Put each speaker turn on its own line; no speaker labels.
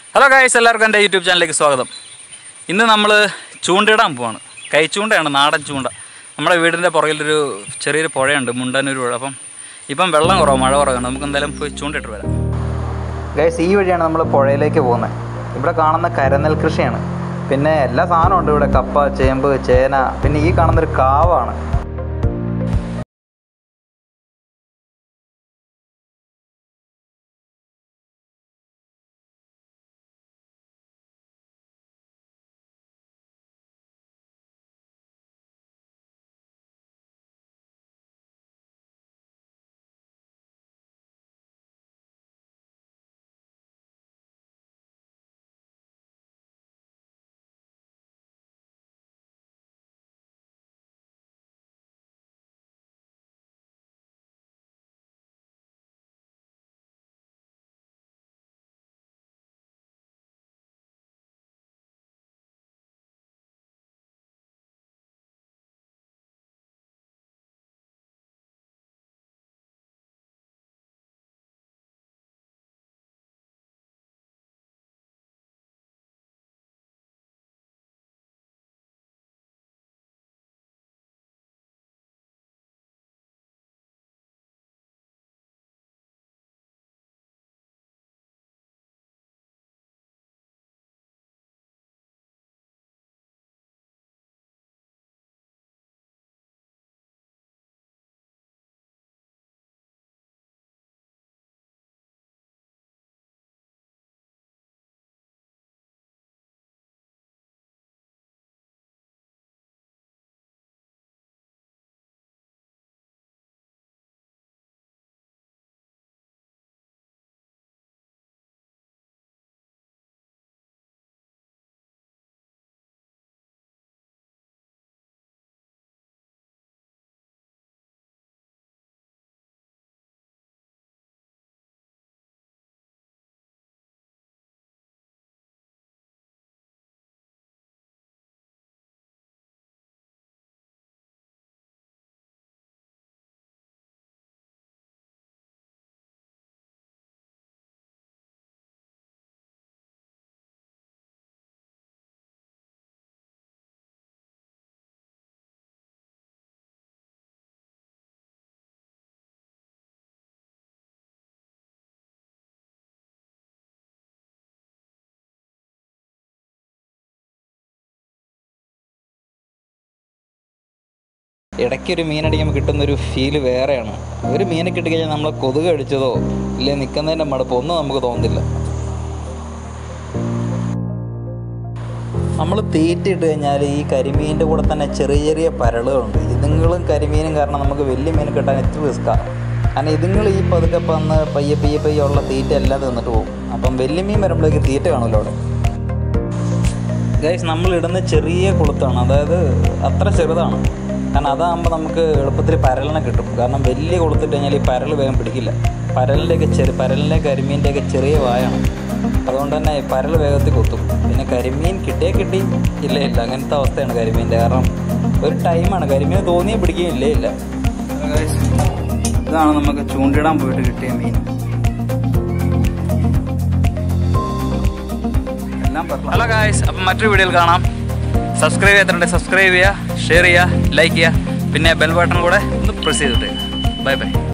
hello guys എല്ലാവർക്കും എൻ്റെ YouTube ചാനലിലേക്ക് സ്വാഗതം ഇന്ന് നമ്മൾ ചൂണ്ടയിടാൻ പോവാണ് കൈച്ചൂണ്ടയാണ് നാടൻ ചൂണ്ട നമ്മുടെ വീടിൻ്റെ പുറകിലൊരു ചെറിയൊരു പുഴയുണ്ട് മുണ്ടന്നൂർ പുഴ അപ്പം ഇപ്പം വെള്ളം കുറവ് മഴ കുറവാണ് നമുക്ക് എന്തായാലും പോയി ചൂണ്ടയിട്ട് വരാം ഗൈസ് ഈ വഴിയാണ് നമ്മൾ പുഴയിലേക്ക് പോകുന്നത് ഇവിടെ കാണുന്ന കരനെൽ കൃഷിയാണ് പിന്നെ എല്ലാ സാധനവും ഉണ്ട് ഇവിടെ കപ്പ ചേമ്പ് ചേന പിന്നെ ഈ കാണുന്നൊരു കാവാണ് ഇടയ്ക്കൊരു മീനടിക്കുമ്പോൾ കിട്ടുന്നൊരു ഫീല് വേറെയാണ് ഒരു മീനെ കിട്ടിക്കഴിഞ്ഞാൽ നമ്മളെ കൊതുക് അടിച്ചതോ ഇല്ലേ നിൽക്കുന്നതിൻ്റെ മടുപ്പോ ഒന്നും നമുക്ക് തോന്നുന്നില്ല നമ്മൾ തീറ്റിട്ട് കഴിഞ്ഞാൽ ഈ കരിമീനിൻ്റെ കൂടെ തന്നെ ചെറിയ ചെറിയ പരളുകളുണ്ട് ഇതുങ്ങളും കരിമീനും കാരണം നമുക്ക് വലിയ മീൻ കിട്ടാൻ എത്ര റിസ്ക്കാണ് കാരണം ഇതുങ്ങൾ ഈ പതുക്കെ വന്ന് പയ്യെ പയ്യെ പയ്യെ ഉള്ള തീറ്റ എല്ലാം തിന്നിട്ട് പോകും അപ്പം വലിയ മീൻ വരുമ്പോഴേക്ക് തീറ്റ കാണുമല്ലോ അവിടെ ഗൈസ് നമ്മൾ ഇടുന്ന ചെറിയ കൊളുത്താണ് അതായത് അത്ര ചെറുതാണ് കാരണം അതാകുമ്പോൾ നമുക്ക് എളുപ്പത്തിൽ പരലിനെ കിട്ടും കാരണം വലിയ കൊളുത്തിട്ട് കഴിഞ്ഞാൽ ഈ പരൽ വേഗം പിടിക്കില്ല പരലിൻ്റെയൊക്കെ ചെറിയ പരലിൻ്റെ കരിമീൻ്റെയൊക്കെ ചെറിയ വായാണ് അതുകൊണ്ട് തന്നെ ഈ പരൽ വേഗത്തിൽ കൊത്തും പിന്നെ കരിമീൻ കിട്ടിയേ കിട്ടി ഇല്ല ഇല്ല അങ്ങനത്തെ അവസ്ഥയാണ് കരിമീൻ്റെ കാരണം ഒരു ടൈമാണ് കരിമീൻ തോന്നിയേ പിടിക്കുകയും ഇല്ലേ ഇല്ല ഇതാണ് നമുക്ക് ചൂണ്ടിടാൻ പോയിട്ട് കിട്ടിയ മീൻ ഹലോ ഗായ്സ് അപ്പം മറ്റൊരു വീഡിയോയിൽ കാണാം സബ്സ്ക്രൈബ് ചെയ്യാത്തതുണ്ട് സബ്സ്ക്രൈബ് ചെയ്യുക ഷെയർ ചെയ്യുക ലൈക്ക് ചെയ്യുക പിന്നെ ബെൽ ബട്ടൺ കൂടെ ഒന്ന് പ്രസ് ചെയ്തിട്ടേക്കുക ബൈ ബൈ